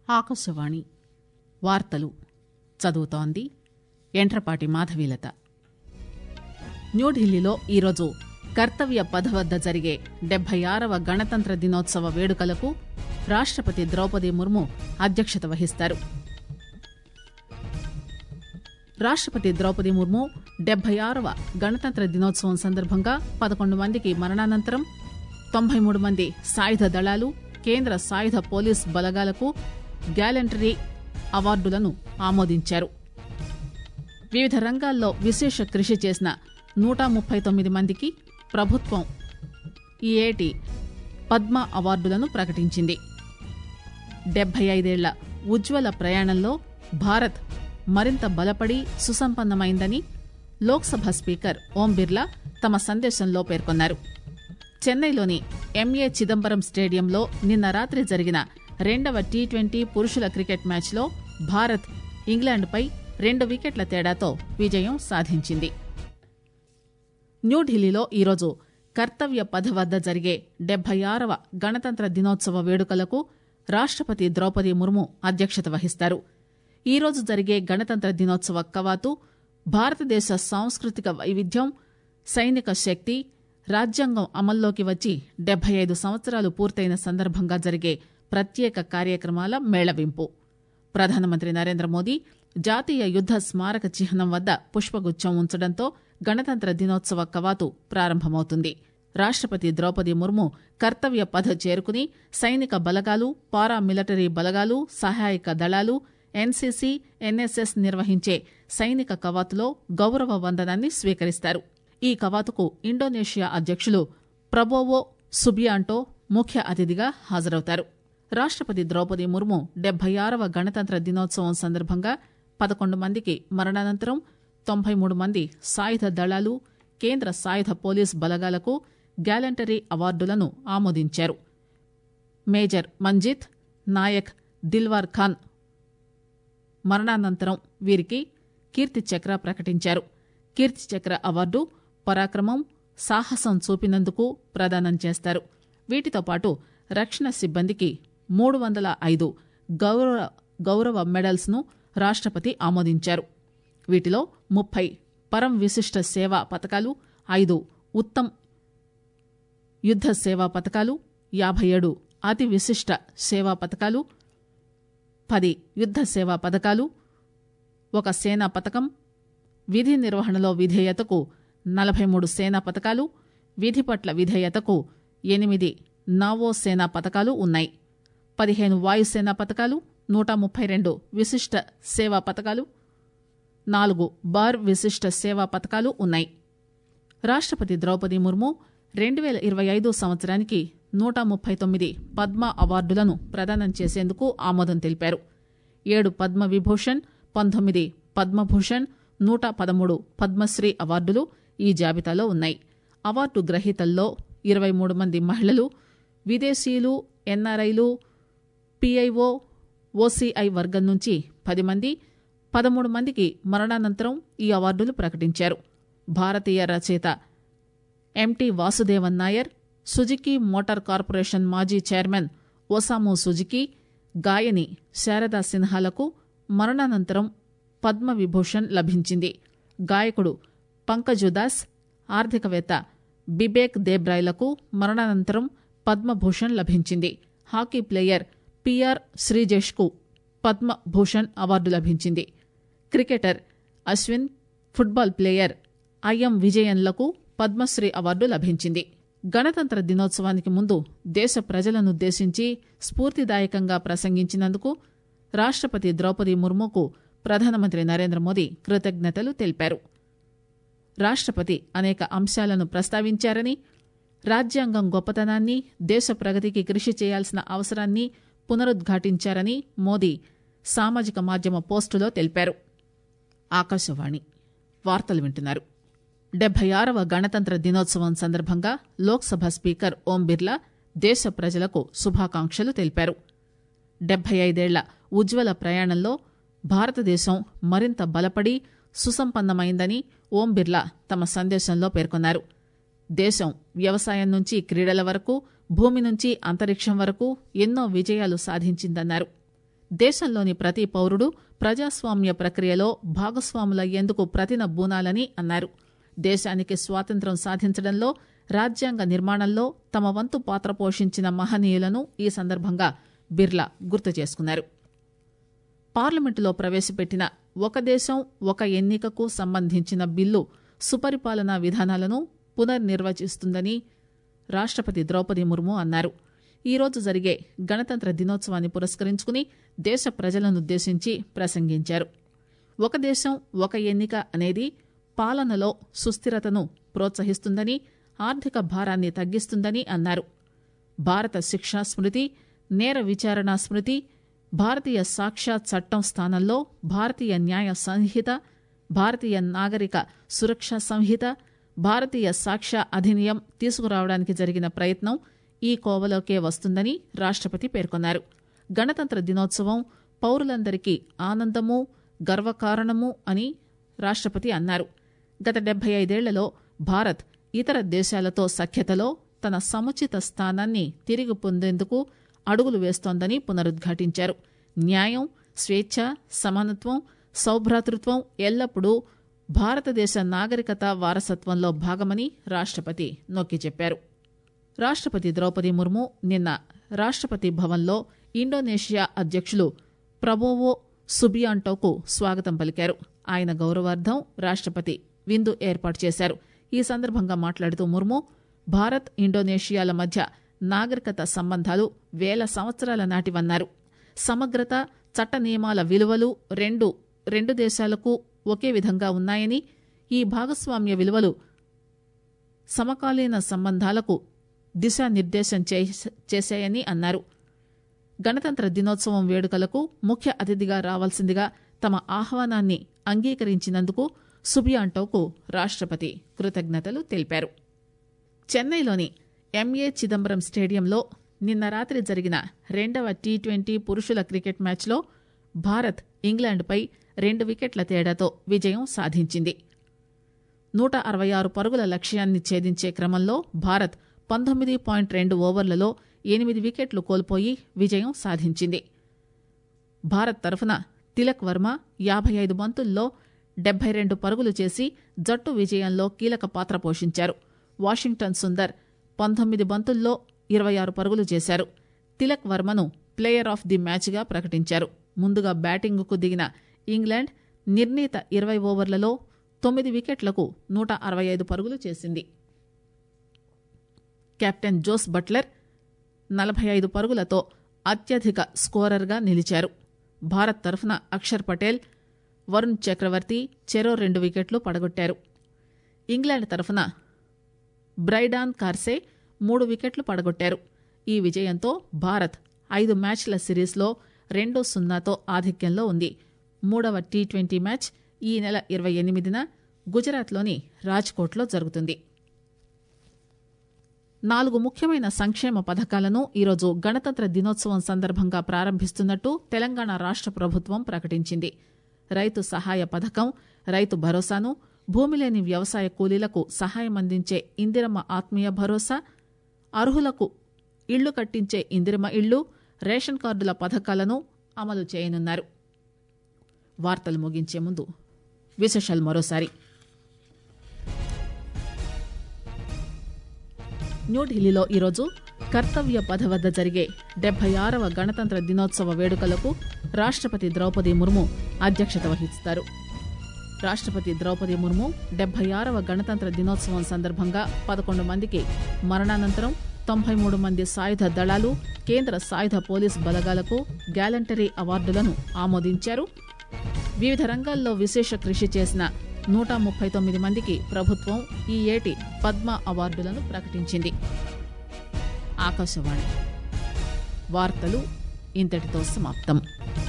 ఆకాశవాణి వార్తలు చదువుతోంది ఎంట్రపాటి మాధవీలత న్యూఢిల్లీలో ఈరోజు కర్తవ్య పథ వద్ద జరిగే డెబ్బై ఆరవ గణతంత్ర దినోత్సవ వేడుకలకు రాష్టపతి ద్రౌపది ముర్ము అధ్యక్షత వహిస్తారు రాష్టపతి ద్రౌపది ముర్ము డెబ్బై ఆరవ గణతంత్ర దినోత్సవం సందర్భంగా పదకొండు మందికి మరణానంతరం తొంభై మూడు మంది సాయుధ దళాలు కేంద్ర సాయుధ పోలీస్ బలగాలకు గ్యాలంటరీ అవార్డులను ఆమోదించారు వివిధ రంగాల్లో విశేష కృషి చేసిన నూట ముప్పై తొమ్మిది మందికి ప్రభుత్వం ఈ ఏటి పద్మ అవార్డులను ప్రకటించింది డెబ్బై ఐదేళ్ల ఉజ్వల ప్రయాణంలో భారత్ మరింత బలపడి సుసంపన్నమైందని లోక్సభ స్పీకర్ ఓం బిర్లా తమ సందేశంలో పేర్కొన్నారు చెన్నైలోని ఎంఏ చిదంబరం స్టేడియంలో నిన్న రాత్రి జరిగిన రెండవ టీ ట్వంటీ పురుషుల క్రికెట్ మ్యాచ్లో భారత్ ఇంగ్లాండ్పై రెండు వికెట్ల తేడాతో విజయం సాధించింది న్యూఢిల్లీలో ఈరోజు కర్తవ్య పథ వద్ద జరిగే డెబ్బై ఆరవ గణతంత్ర దినోత్సవ వేడుకలకు రాష్టపతి ద్రౌపది ముర్ము అధ్యక్షత వహిస్తారు ఈరోజు జరిగే గణతంత్ర దినోత్సవ కవాతు భారతదేశ సాంస్కృతిక వైవిధ్యం సైనిక శక్తి రాజ్యాంగం అమల్లోకి వచ్చి డెబ్బై ఐదు సంవత్సరాలు పూర్తయిన సందర్భంగా జరిగే ప్రత్యేక కార్యక్రమాల మేళవింపు ప్రధానమంత్రి నరేంద్ర మోదీ జాతీయ యుద్ద స్మారక చిహ్నం వద్ద పుష్పగుచ్చం ఉంచడంతో గణతంత్ర దినోత్సవ కవాతు ప్రారంభమవుతుంది రాష్టపతి ద్రౌపది ముర్ము కర్తవ్య పథ చేరుకుని సైనిక బలగాలు పారా మిలిటరీ బలగాలు సహాయక దళాలు ఎన్సీసీ ఎన్ఎస్ఎస్ నిర్వహించే సైనిక కవాతులో గౌరవ వందనాన్ని స్వీకరిస్తారు ఈ కవాతుకు ఇండోనేషియా అధ్యక్షులు ప్రబోవో సుబియాంటో ముఖ్య అతిథిగా హాజరవుతారు రాష్టపతి ద్రౌపది ముర్ము డెబ్బై ఆరవ గణతంత్ర దినోత్సవం సందర్భంగా పదకొండు మందికి మరణానంతరం తొంభై మూడు మంది సాయుధ దళాలు కేంద్ర సాయుధ పోలీస్ బలగాలకు గ్యాలంటరీ అవార్డులను ఆమోదించారు మేజర్ మంజిత్ నాయక్ దిల్వార్ ఖాన్ మరణానంతరం వీరికి కీర్తి చక్ర ప్రకటించారు కీర్తి చక్ర అవార్డు పరాక్రమం సాహసం చూపినందుకు ప్రదానం చేస్తారు వీటితో పాటు రక్షణ సిబ్బందికి మూడు వందల ఐదు గౌరవ గౌరవ మెడల్స్ ను రాష్టపతి ఆమోదించారు వీటిలో ముప్పై పరం విశిష్ట సేవా పథకాలు ఐదు ఉత్తమ్ యుద్ద సేవా పథకాలు యాభై ఏడు అతి విశిష్ట సేవా పథకాలు పది యుద్ద సేవా పథకాలు ఒక సేనా పథకం విధి నిర్వహణలో విధేయతకు నలభై మూడు సేనా పథకాలు విధి పట్ల విధేయతకు ఎనిమిది నావో సేనా పథకాలు ఉన్నాయి పదిహేను వాయుసేనా పథకాలు నూట ముప్పై రెండు విశిష్ట సేవా పథకాలు నాలుగు బార్ విశిష్ట సేవా పథకాలు ఉన్నాయి రాష్టపతి ద్రౌపది ముర్ము రెండు వేల ఇరవై ఐదు సంవత్సరానికి నూట ముప్పై తొమ్మిది పద్మ అవార్డులను ప్రదానం చేసేందుకు ఆమోదం తెలిపారు ఏడు పద్మ విభూషణ్ పంతొమ్మిది పద్మభూషణ్ నూట పదమూడు పద్మశ్రీ అవార్డులు ఈ జాబితాలో ఉన్నాయి అవార్డు గ్రహీతల్లో ఇరవై మూడు మంది మహిళలు విదేశీయులు ఎన్ఆర్ఐలు పిఐఓ ఓసీఐ వర్గం నుంచి పది మంది పదమూడు మందికి మరణానంతరం ఈ అవార్డులు ప్రకటించారు భారతీయ రచయిత M T Vasudevan Nair Suzuki motor corporation మాజీ చైర్మన్ ఒసాము సుజుకి గాయని శారదా సిన్హాలకు మరణానంతరం పద్మ విభూషణ్ లభించింది గాయకుడు పంకజుదాస్ ఆర్థికవేత్త బిబేక్ దేబ్రాయ్లకు మరణానంతరం పద్మభూషణ్ లభించింది హాకీ ప్లేయర్ పిఆర్ శ్రీజేష్కు పద్మభూషణ్ అవార్డు లభించింది cricketer Ashwin football player IM విజయన్లకు పద్మశ్రీ అవార్డు లభించింది గణతంత్ర దినోత్సవానికి ముందు దేశ ప్రజలనుద్దేశించి స్ఫూర్తిదాయకంగా ప్రసంగించినందుకు రాష్టపతి ద్రౌపది ముర్ముకు ప్రధానమంత్రి నరేంద్ర మోదీ కృతజ్ఞతలు తెలిపారు రాష్టపతి అనేక అంశాలను ప్రస్తావించారని రాజ్యాంగం గొప్పతనాన్ని దేశ ప్రగతికి కృషి చేయాల్సిన అవసరాన్ని పునరుద్ఘాటించారని మోదీ సామాజిక మాధ్యమ పోస్టులో తెలిపారు ఆకాశవాణి వార్తలు వింటున్నారు డెబ్బై ఆరవ గణతంత్ర దినోత్సవం సందర్భంగా లోక్సభ స్పీకర్ ఓం బిర్లా దేశ ప్రజలకు శుభాకాంక్షలు తెలిపారు డెబ్బై ఐదేళ్ల ఉజ్వల ప్రయాణంలో భారతదేశం మరింత బలపడి సుసంపన్నమైందని ఓం బిర్లా తమ సందేశంలో పేర్కొన్నారు దేశం వ్యవసాయం నుంచి క్రీడల వరకు భూమి నుంచి అంతరిక్షం వరకు ఎన్నో విజయాలు సాధించిందన్నారు దేశంలోని ప్రతి పౌరుడు ప్రజాస్వామ్య ప్రక్రియలో భాగస్వాములయ్యేందుకు ప్రతిన బూనాలని అన్నారు దేశానికి స్వాతంత్ర్యం సాధించడంలో రాజ్యాంగ నిర్మాణంలో తమ వంతు పాత్ర పోషించిన మహనీయులను ఈ సందర్భంగా బిర్లా గుర్తు చేసుకున్నారు పార్లమెంటులో ప్రవేశపెట్టిన ఒక దేశం ఒక ఎన్నికకు సంబంధించిన బిల్లు సుపరిపాలనా విధానాలను పునర్నిర్వచిస్తుందని రాష్టపతి ద్రౌపది ముర్ము అన్నారు ఈ రోజు జరిగే గణతంత్ర దినోత్సవాన్ని పురస్కరించుకుని దేశ ప్రజలనుద్దేశించి ప్రసంగించారు ఒక దేశం ఒక ఎన్నిక అనేది పాలనలో సుస్థిరతను ప్రోత్సహిస్తుందని ఆర్థిక భారాన్ని తగ్గిస్తుందని అన్నారు భారత శిక్షా స్మృతి నేర విచారణ స్మృతి భారతీయ సాక్ష్య చట్టం స్థానంలో భారతీయ న్యాయ సంహిత భారతీయ నాగరిక సురక్ష సంహిత భారతీయ సాక్ష్య అధినియం తీసుకురావడానికి జరిగిన ప్రయత్నం ఈ కోవలోకే వస్తుందని రాష్టపతి పేర్కొన్నారు గణతంత్ర దినోత్సవం పౌరులందరికీ ఆనందము గర్వకారణము అని రాష్టపతి అన్నారు గత డెబ్బై ఐదేళ్లలో భారత్ ఇతర దేశాలతో సఖ్యతలో తన సముచిత స్థానాన్ని తిరిగి పొందేందుకు అడుగులు వేస్తోందని పునరుద్ఘాటించారు న్యాయం స్వేచ్ఛ సమానత్వం సౌభ్రాతృత్వం ఎల్లప్పుడూ భారతదేశ నాగరికత వారసత్వంలో భాగమని రాష్టపతి నొక్కి చెప్పారు రాష్టపతి ద్రౌపది ముర్ము నిన్న రాష్టపతి భవన్లో ఇండోనేషియా అధ్యక్షులు ప్రబోవో సుబియాంటోకు స్వాగతం పలికారు ఆయన గౌరవార్థం రాష్టపతి విందు ఏర్పాటు చేశారు ఈ సందర్భంగా మాట్లాడుతూ ముర్ము భారత్ ఇండోనేషియాల మధ్య నాగరికత సంబంధాలు వేల సంవత్సరాల నాటివన్నారు సమగ్రత చట్ట నియమాల విలువలు రెండు రెండు దేశాలకు ఒకే విధంగా ఉన్నాయని ఈ భాగస్వామ్య విలువలు సమకాలీన సంబంధాలకు దిశానిర్దేశం చేశాయని అన్నారు గణతంత్ర దినోత్సవం వేడుకలకు ముఖ్య అతిథిగా రావాల్సిందిగా తమ ఆహ్వానాన్ని అంగీకరించినందుకు సుబియాంటోకు రాష్టపతి కృతజ్ఞతలు తెలిపారు చెన్నైలోని ఎంఏ చిదంబరం స్టేడియంలో నిన్న రాత్రి జరిగిన రెండవ టీ ట్వంటీ పురుషుల క్రికెట్ మ్యాచ్లో భారత్ ఇంగ్లాండ్పై రెండు వికెట్ల తేడాతో విజయం సాధించింది నూట అరవై ఆరు పరుగుల లక్ష్యాన్ని ఛేదించే క్రమంలో భారత్ పంతొమ్మిది పాయింట్ రెండు ఓవర్లలో ఎనిమిది వికెట్లు కోల్పోయి విజయం సాధించింది భారత్ తరఫున తిలక్ వర్మ యాభై ఐదు బంతుల్లో డెబ్బై రెండు పరుగులు చేసి జట్టు విజయంలో కీలక పాత్ర పోషించారు వాషింగ్టన్ సుందర్ పంతొమ్మిది బంతుల్లో ఇరవై ఆరు పరుగులు చేశారు తిలక్ వర్మను ప్లేయర్ ఆఫ్ ది మ్యాచ్గా ప్రకటించారు ముందుగా బ్యాటింగ్కు దిగిన ఇంగ్లాండ్ నిర్ణీత ఇరవై ఓవర్లలో తొమ్మిది వికెట్లకు నూట అరవై ఐదు పరుగులు చేసింది కెప్టెన్ జోస్ బట్లర్ నలభై ఐదు పరుగులతో అత్యధిక స్కోరర్గా నిలిచారు భారత్ తరఫున అక్షర్ పటేల్ వరుణ్ చక్రవర్తి చెరో రెండు వికెట్లు పడగొట్టారు ఇంగ్లాండ్ తరఫున బ్రైడాన్ కార్సే మూడు వికెట్లు పడగొట్టారు ఈ విజయంతో భారత్ ఐదు మ్యాచ్ల సిరీస్లో రెండు సున్నాతో ఆధిక్యంలో ఉంది మూడవ టీ ట్వంటీ మ్యాచ్ ఈ నెల ఇరవై ఎనిమిదిన గుజరాత్లోని రాజ్కోట్లో జరుగుతుంది నాలుగు ముఖ్యమైన సంక్షేమ పథకాలను ఈరోజు గణతంత్ర దినోత్సవం సందర్భంగా ప్రారంభిస్తున్నట్టు తెలంగాణ రాష్ట ప్రభుత్వం ప్రకటించింది రైతు సహాయ పథకం రైతు భరోసాను భూమి లేని వ్యవసాయ కూలీలకు సహాయం అందించే ఇందిరమ్మ ఆత్మీయ భరోసా అర్హులకు ఇళ్లు కట్టించే ఇందిరమ్మ ఇళ్లు రేషన్ కార్డుల పథకాలను అమలు చేయనున్నారు వార్తలు ముగించే ముందు విశేషాలు మరోసారి న్యూఢిల్లీలో ఈరోజు కర్తవ్య పథ వద్ద జరిగే డెబ్బై ఆరవ గణతంత్ర దినోత్సవ వేడుకలకు రాష్టపతి ద్రౌపది ముర్ము అధ్యక్షత వహిస్తారు రాష్టపతి ద్రౌపది ముర్ము డెబ్బై ఆరవ గణతంత్ర దినోత్సవం సందర్భంగా పదకొండు మందికి మరణానంతరం తొంభై మూడు మంది సాయుధ దళాలు కేంద్ర సాయుధ పోలీస్ బలగాలకు గ్యాలంటరీ అవార్డులను ఆమోదించారు వివిధ రంగాల్లో విశేష కృషి చేసిన నూట ముప్పై తొమ్మిది మందికి ప్రభుత్వం ఈ ఏటి పద్మ అవార్డులను ప్రకటించింది ఆకాశవాణి వార్తలు ఇంతటితో సమాప్తం